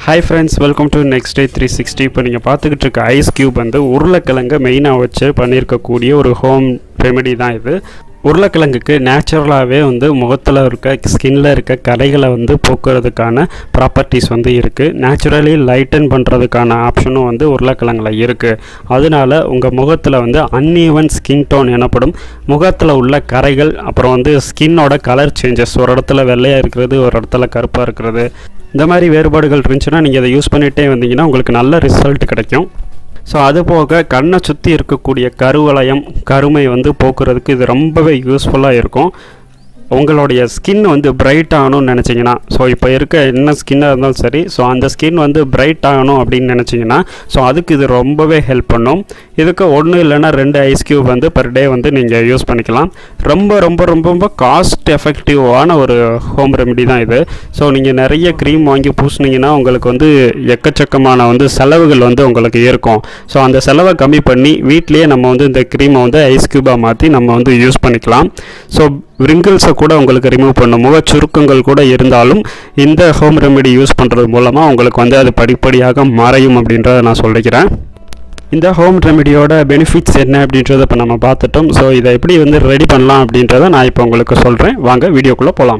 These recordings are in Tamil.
hi friends welcome to next day three sixty இப்போ நீங்கள் பார்த்துக்கிட்டு இருக்க ஐஸ் கியூப் வந்து உருளைக்கிழங்கை மெயினாக வச்சு பண்ணியிருக்கக்கூடிய ஒரு ஹோம் ரெமெடி தான் இது உருளைக்கிழங்குக்கு நேச்சுரலாகவே வந்து முகத்தில் இருக்க ஸ்கின்ல இருக்க கரைகளை வந்து போக்குறதுக்கான ப்ராப்பர்ட்டிஸ் வந்து இருக்குது நேச்சுரலி லைட்டன் பண்ணுறதுக்கான ஆப்ஷனும் வந்து உருளைக்கிழங்குல இருக்குது அதனால உங்கள் முகத்தில் வந்து அன்ஈவன் ஸ்கின் டோன் எனப்படும் முகத்தில் உள்ள கரைகள் அப்புறம் வந்து ஸ்கின்னோட கலர் சேஞ்சஸ் ஒரு இடத்துல வெள்ளையாக இருக்கிறது ஒரு இடத்துல கருப்பாக இருக்கிறது இந்த மாதிரி வேறுபாடுகள் இருந்துச்சுன்னா நீங்கள் அதை யூஸ் பண்ணிகிட்டே வந்தீங்கன்னா உங்களுக்கு நல்ல ரிசல்ட் கிடைக்கும் ஸோ அது போக கண்ணை சுற்றி இருக்கக்கூடிய கருவளையம் கருமை வந்து போக்குறதுக்கு இது ரொம்பவே யூஸ்ஃபுல்லாக இருக்கும் உங்களுடைய ஸ்கின் வந்து பிரைட் ஆகணும்னு நினச்சிங்கன்னா ஸோ இப்போ இருக்க என்ன ஸ்கின்னாக இருந்தாலும் சரி ஸோ அந்த ஸ்கின் வந்து பிரைட் ஆகணும் அப்படின்னு நினச்சிங்கன்னா ஸோ அதுக்கு இது ரொம்பவே ஹெல்ப் பண்ணும் இதுக்கு ஒன்று இல்லைன்னா ரெண்டு ஐஸ் கியூப் வந்து பர் டே வந்து நீங்கள் யூஸ் பண்ணிக்கலாம் ரொம்ப ரொம்ப ரொம்ப ரொம்ப காஸ்ட் எஃபெக்டிவான ஒரு ஹோம் ரெமெடி தான் இது ஸோ நீங்கள் நிறைய க்ரீம் வாங்கி பூசுனீங்கன்னா உங்களுக்கு வந்து எக்கச்சக்கமான வந்து செலவுகள் வந்து உங்களுக்கு இருக்கும் ஸோ அந்த செலவை கம்மி பண்ணி வீட்லேயே நம்ம வந்து இந்த க்ரீமை வந்து ஐஸ் க்யூபாக மாற்றி நம்ம வந்து யூஸ் பண்ணிக்கலாம் ஸோ ரிங்கிள்ஸை கூட உங்களுக்கு ரிமூவ் பண்ணும் முக சுருக்கங்கள் கூட இருந்தாலும் இந்த ஹோம் ரெமெடி யூஸ் பண்ணுறது மூலமாக உங்களுக்கு வந்து அது படிப்படியாக மறையும் அப்படின்றத நான் சொல்லிக்கிறேன் இந்த ஹோம் ரெமெடியோட பெனிஃபிட்ஸ் என்ன அப்படின்றத இப்போ நம்ம பார்த்துட்டோம் ஸோ இதை எப்படி வந்து ரெடி பண்ணலாம் அப்படின்றத நான் இப்போ உங்களுக்கு சொல்கிறேன் வாங்க வீடியோக்குள்ளே போகலாம்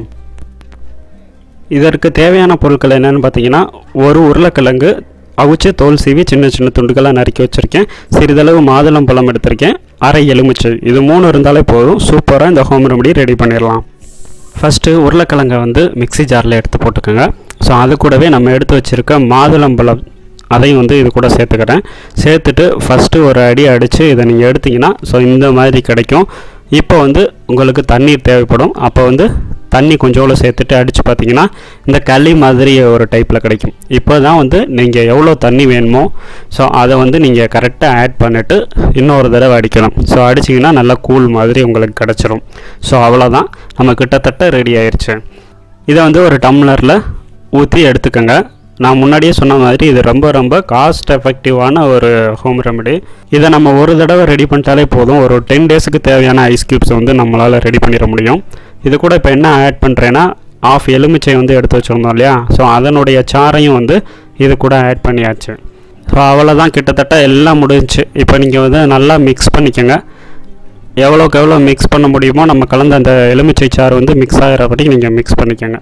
இதற்கு தேவையான பொருட்கள் என்னென்னு பார்த்தீங்கன்னா ஒரு உருளைக்கிழங்கு அவிச்சு தோல் சீவி சின்ன சின்ன துண்டுகளாக நறுக்கி வச்சுருக்கேன் சிறிதளவு மாதுளம் பழம் எடுத்திருக்கேன் அரை எலுமிச்சை இது மூணு இருந்தாலே போதும் சூப்பராக இந்த ஹோம் ரெமெடி ரெடி பண்ணிடலாம் ஃபஸ்ட்டு உருளைக்கிழங்கை வந்து மிக்ஸி ஜாரில் எடுத்து போட்டுக்கோங்க ஸோ அது கூடவே நம்ம எடுத்து வச்சுருக்க மாதுளம்பழம் அதையும் வந்து இது கூட சேர்த்துக்கிறேன் சேர்த்துட்டு ஃபஸ்ட்டு ஒரு அடி அடித்து இதை நீங்கள் எடுத்தீங்கன்னா ஸோ இந்த மாதிரி கிடைக்கும் இப்போ வந்து உங்களுக்கு தண்ணீர் தேவைப்படும் அப்போ வந்து தண்ணி கொஞ்சோண்டு சேர்த்துட்டு அடித்து பார்த்தீங்கன்னா இந்த களி மாதிரி ஒரு டைப்பில் கிடைக்கும் இப்போ தான் வந்து நீங்கள் எவ்வளோ தண்ணி வேணுமோ ஸோ அதை வந்து நீங்கள் கரெக்டாக ஆட் பண்ணிவிட்டு இன்னொரு தடவை அடிக்கணும் ஸோ அடிச்சிங்கன்னா நல்லா கூழ் மாதிரி உங்களுக்கு கிடச்சிரும் ஸோ அவ்வளோதான் நம்ம கிட்டத்தட்ட ரெடி ஆயிடுச்சு இதை வந்து ஒரு டம்ளரில் ஊற்றி எடுத்துக்கோங்க நான் முன்னாடியே சொன்ன மாதிரி இது ரொம்ப ரொம்ப காஸ்ட் எஃபெக்டிவான ஒரு ஹோம் ரெமெடி இதை நம்ம ஒரு தடவை ரெடி பண்ணிட்டாலே போதும் ஒரு டென் டேஸுக்கு தேவையான ஐஸ் க்யூப்ஸை வந்து நம்மளால் ரெடி பண்ணிட முடியும் இது கூட இப்போ என்ன ஆட் பண்ணுறேன்னா ஆஃப் எலுமிச்சை வந்து எடுத்து வச்சுருந்தோம் இல்லையா ஸோ அதனுடைய சாறையும் வந்து இது கூட ஆட் பண்ணியாச்சு ஸோ அவ்வளோதான் கிட்டத்தட்ட எல்லாம் முடிஞ்சுச்சு இப்போ நீங்கள் வந்து நல்லா மிக்ஸ் பண்ணிக்கோங்க எவ்வளோக்கு எவ்வளோ மிக்ஸ் பண்ண முடியுமோ நம்ம கலந்த அந்த எலுமிச்சை சாறு வந்து மிக்ஸ் ஆகிறபடி நீங்கள் மிக்ஸ் பண்ணிக்கோங்க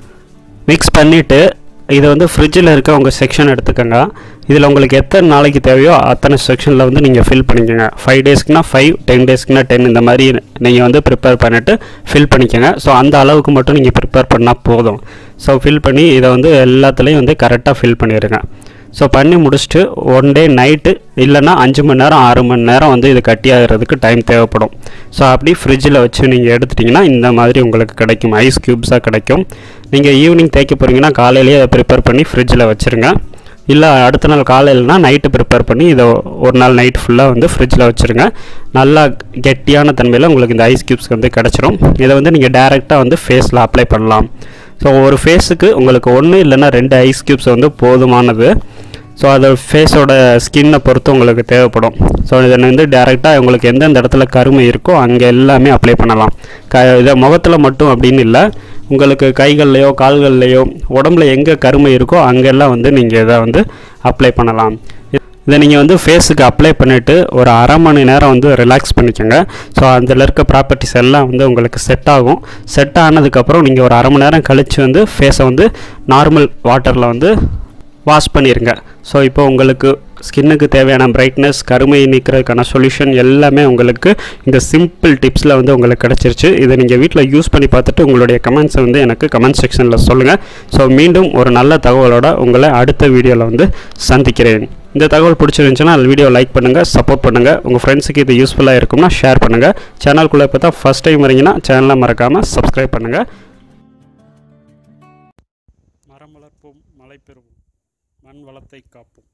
மிக்ஸ் பண்ணிவிட்டு இதை வந்து ஃப்ரிட்ஜில் இருக்க உங்கள் செக்ஷன் எடுத்துக்கோங்க இதில் உங்களுக்கு எத்தனை நாளைக்கு தேவையோ அத்தனை செக்ஷனில் வந்து நீங்கள் ஃபில் பண்ணிக்கோங்க ஃபைவ் டேஸ்க்குனா ஃபைவ் டென் டேஸ்க்குனா டென் இந்த மாதிரி நீங்கள் வந்து ப்ரிப்பேர் பண்ணிவிட்டு ஃபில் பண்ணிக்கோங்க ஸோ அந்த அளவுக்கு மட்டும் நீங்கள் ப்ரிப்பேர் பண்ணால் போதும் ஸோ ஃபில் பண்ணி இதை வந்து எல்லாத்துலேயும் வந்து கரெக்டாக ஃபில் பண்ணிடுங்க ஸோ பண்ணி முடிச்சுட்டு ஒன் டே நைட்டு இல்லைன்னா அஞ்சு மணி நேரம் ஆறு மணி நேரம் வந்து இது கட்டி ஆகிறதுக்கு டைம் தேவைப்படும் ஸோ அப்படி ஃப்ரிட்ஜில் வச்சு நீங்கள் எடுத்துட்டிங்கன்னா இந்த மாதிரி உங்களுக்கு கிடைக்கும் ஐஸ் க்யூப்ஸாக கிடைக்கும் நீங்கள் ஈவினிங் தேய்க்க போகிறீங்கன்னா காலையிலேயே அதை ப்ரிப்பேர் பண்ணி ஃப்ரிட்ஜில் வச்சுருங்க இல்லை அடுத்த நாள் காலையிலனா நைட்டு ப்ரிப்பேர் பண்ணி இதை ஒரு நாள் நைட் ஃபுல்லாக வந்து ஃப்ரிட்ஜில் வச்சுருங்க நல்லா கெட்டியான தன்மையில் உங்களுக்கு இந்த ஐஸ் க்யூப்ஸ் வந்து கிடச்சிரும் இதை வந்து நீங்கள் டேரெக்டாக வந்து ஃபேஸில் அப்ளை பண்ணலாம் ஸோ ஒரு ஃபேஸுக்கு உங்களுக்கு ஒன்று இல்லைன்னா ரெண்டு ஐஸ் க்யூப்ஸ் வந்து போதுமானது ஸோ அது ஃபேஸோட ஸ்கின்னை பொறுத்து உங்களுக்கு தேவைப்படும் ஸோ இதை வந்து டேரெக்டாக உங்களுக்கு எந்தெந்த இடத்துல கருமை இருக்கோ அங்கே எல்லாமே அப்ளை பண்ணலாம் க இதை முகத்தில் மட்டும் அப்படின்னு இல்லை உங்களுக்கு கைகள்லையோ கால்கள்லையோ உடம்புல எங்கே கருமை இருக்கோ அங்கெல்லாம் வந்து நீங்கள் இதை வந்து அப்ளை பண்ணலாம் இதை நீங்கள் வந்து ஃபேஸுக்கு அப்ளை பண்ணிவிட்டு ஒரு அரை மணி நேரம் வந்து ரிலாக்ஸ் பண்ணிக்கோங்க ஸோ அதில் இருக்க ப்ராப்பர்ட்டிஸ் எல்லாம் வந்து உங்களுக்கு செட் ஆகும் செட் ஆனதுக்கப்புறம் நீங்கள் ஒரு அரை மணி நேரம் கழித்து வந்து ஃபேஸை வந்து நார்மல் வாட்டரில் வந்து வாஷ் பண்ணிடுங்க ஸோ இப்போ உங்களுக்கு ஸ்கின்னுக்கு தேவையான பிரைட்னஸ் கருமை நீக்கிறதுக்கான சொல்யூஷன் எல்லாமே உங்களுக்கு இந்த சிம்பிள் டிப்ஸில் வந்து உங்களுக்கு கிடச்சிருச்சு இதை நீங்கள் வீட்டில் யூஸ் பண்ணி பார்த்துட்டு உங்களுடைய கமெண்ட்ஸை வந்து எனக்கு கமெண்ட் செக்ஷனில் சொல்லுங்கள் ஸோ மீண்டும் ஒரு நல்ல தகவலோட உங்களை அடுத்த வீடியோவில் வந்து சந்திக்கிறேன் இந்த தகவல் பிடிச்சிருந்துச்சுன்னா அந்த வீடியோ லைக் பண்ணுங்கள் சப்போர்ட் பண்ணுங்கள் உங்கள் ஃப்ரெண்ட்ஸுக்கு இது யூஸ்ஃபுல்லாக இருக்கும்னா ஷேர் பண்ணுங்கள் சேனல்குள்ளே இப்போ தான் ஃபஸ்ட் டைம் வரீங்கன்னா சேனலை மறக்காமல் சப்ஸ்கிரைப் பண்ணுங்கள் மரம் வளர்ப்போம் மழை பெறுவோம் மண் வளத்தை காப்போம்